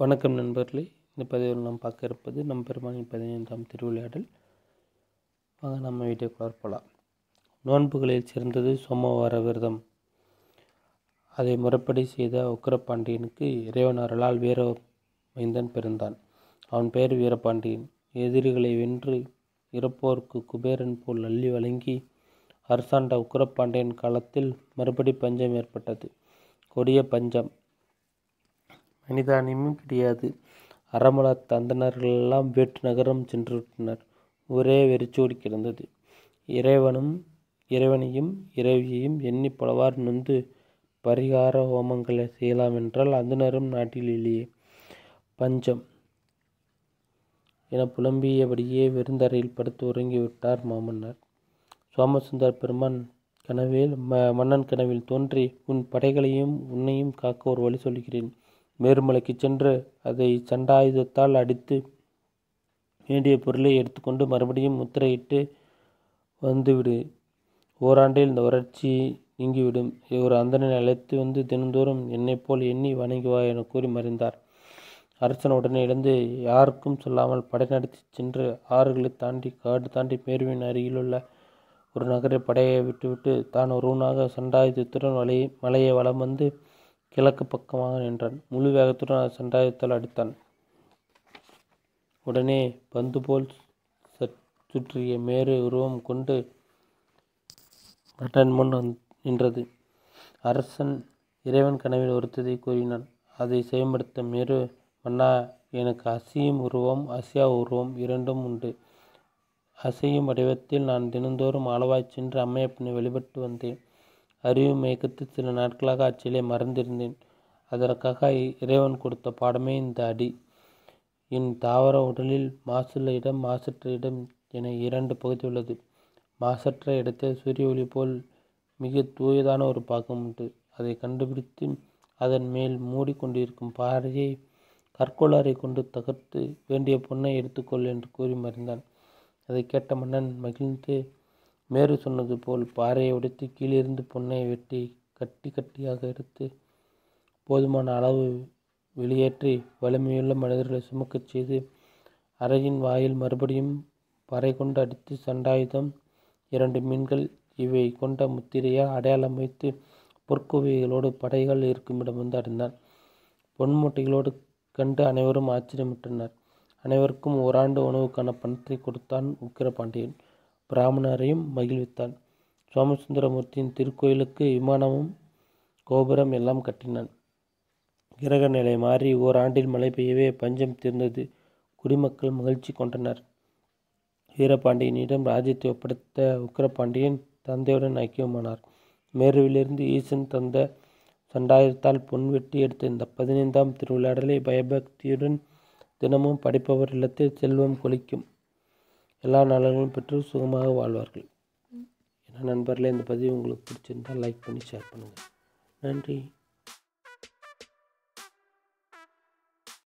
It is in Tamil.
வணக்கம் நண்பர்களே இந்த பதிவில் நாம் பார்க்க இருப்பது நம் பெருமானின் பதினைந்தாம் திருவிளையாடல் வாங்க நம்ம வீடியோக்குள்ளார போகலாம் நோன்புகளில் சிறந்தது சோமவார விரதம் அதை முறைப்படி செய்த உக்கிரபாண்டியனுக்கு இறைவன் அருளால் வீர மைந்தன் பிறந்தான் அவன் பெயர் வீரபாண்டியன் எதிரிகளை வென்று இறப்போருக்கு குபேரன் போல் அள்ளி வழங்கி அரசாண்ட உக்கிரபாண்டியன் காலத்தில் மறுபடி பஞ்சம் ஏற்பட்டது கொடிய பஞ்சம் மனிதானியமும் கிடையாது அறமலத் அந்தணர்களெல்லாம் வேற்று நகரம் சென்று விட்டனர் ஒரே வெறிச்சோடி கிடந்தது இறைவனும் இறைவனையும் இறைவியையும் எண்ணி பலவாறு நொந்து பரிகார ஹோமங்களை செய்யலாம் என்றால் அந்தணரும் நாட்டில் இல்லையே பஞ்சம் என புலம்பியபடியே விருந்தறையில் படுத்து உறங்கிவிட்டார் மாமன்னர் சோமசுந்தர பெருமான் கனவில் ம மன்னன் கனவில் தோன்றி உன் படைகளையும் உன்னையும் காக்க ஒரு வழி சொல்கிறேன் மேருமலைக்கு சென்று அதை சண்டாயுதத்தால் அடித்து வேண்டிய பொருளை எடுத்துக்கொண்டு மறுபடியும் முத்திரையிட்டு வந்துவிடு ஓராண்டில் இந்த வறட்சி நீங்கிவிடும் ஒரு அந்தணனை அழைத்து வந்து தினந்தோறும் என்னைப் போல் எண்ணி வணங்குவா என கூறி மறைந்தார் அரசன் உடனே எழுந்து யாருக்கும் சொல்லாமல் படை நடத்தி சென்று ஆறுகளை தாண்டி காடு தாண்டி மேருவின் அருகிலுள்ள ஒரு நகரை படையை விட்டுவிட்டு தான் ஒருவனாக சண்டாயுதத்துடன் வலை மலையை வலம் வந்து கிழக்கு பக்கமாக நின்றான் முழு வேகத்துடன் சண்டாயுதத்தால் அடித்தான் உடனே பந்து போல் சுற்றிய மேரு உருவம் கொண்டு மன்னன் முன் நின்றது அரசன் இறைவன் கனவில் ஒருத்ததை கூறினான் அதை செயல்படுத்த மேரு மன்னா எனக்கு அசையும் உருவம் அசையா உருவம் இரண்டும் உண்டு அசையும் வடிவத்தில் நான் தினந்தோறும் அளவாய் சென்று அம்மையப்பனை வழிபட்டு வந்தேன் அறிவு மயக்கத்தில் சில நாட்களாக அச்சிலை மறந்திருந்தேன் அதற்காக இறைவன் கொடுத்த பாடமே இந்த அடி என் தாவர உடலில் மாசுள்ள இடம் மாசற்ற இடம் என இரண்டு பகுதி உள்ளது மாசற்ற இடத்தில் சூரிய ஒளி போல் மிக தூயதான ஒரு பாகம் உண்டு அதை கண்டுபிடித்து அதன் மேல் மூடிக்கொண்டிருக்கும் பாறையை கற்கோளாரை கொண்டு தகர்த்து வேண்டிய பொண்ணை எடுத்துக்கொள் என்று கூறி மறைந்தான் அதை கேட்ட மன்னன் மகிழ்ந்து மேரு சொன்னது போல் பாறையை உடைத்து கீழிருந்து பொன்னை வெட்டி கட்டி கட்டியாக எடுத்து போதுமான அளவு வெளியேற்றி வலிமையுள்ள மனிதர்களை சுமக்கச் செய்து அறையின் வாயில் மறுபடியும் பறை கொண்டு அடித்து சண்டாயுதம் இரண்டு மீன்கள் இவை கொண்ட முத்திரையால் அடையாளம் வைத்து பொற்குவிகளோடு படைகள் இருக்குமிடம் வந்து அடைந்தான் பொன் மூட்டைகளோடு கண்டு அனைவரும் ஆச்சரியமுற்றனர் அனைவருக்கும் ஓராண்டு உணவுக்கான பணத்தை கொடுத்தான் உக்கிரபாண்டியன் பிராமணரையும் மகிழ்வித்தான் சோமசுந்தரமூர்த்தியின் திருக்கோயிலுக்கு விமானமும் கோபுரம் எல்லாம் கட்டினான் கிரக நிலை மாறி ஓராண்டில் மழை பெய்யவே பஞ்சம் தீர்ந்தது குடிமக்கள் மகிழ்ச்சி கொண்டனர் வீரபாண்டியனிடம் ராஜ்யத்தை ஒப்படைத்த உக்கிரபாண்டியன் தந்தையுடன் ஐக்கியமானார் மேருவிலிருந்து ஈசன் தந்த சண்டாயத்தால் பொன் வெட்டி எடுத்த இந்த பதினைந்தாம் திருவிளையாடலை பயபக்தியுடன் தினமும் படிப்பவர் இல்லத்தில் செல்வம் கொளிக்கும் எல்லா நலன்களும் பெற்று சுகமாக வாழ்வார்கள் ஏன்னா நண்பர்களே இந்த பதிவு உங்களுக்கு பிடிச்சிருந்தால் லைக் பண்ணி ஷேர் பண்ணுங்கள் நன்றி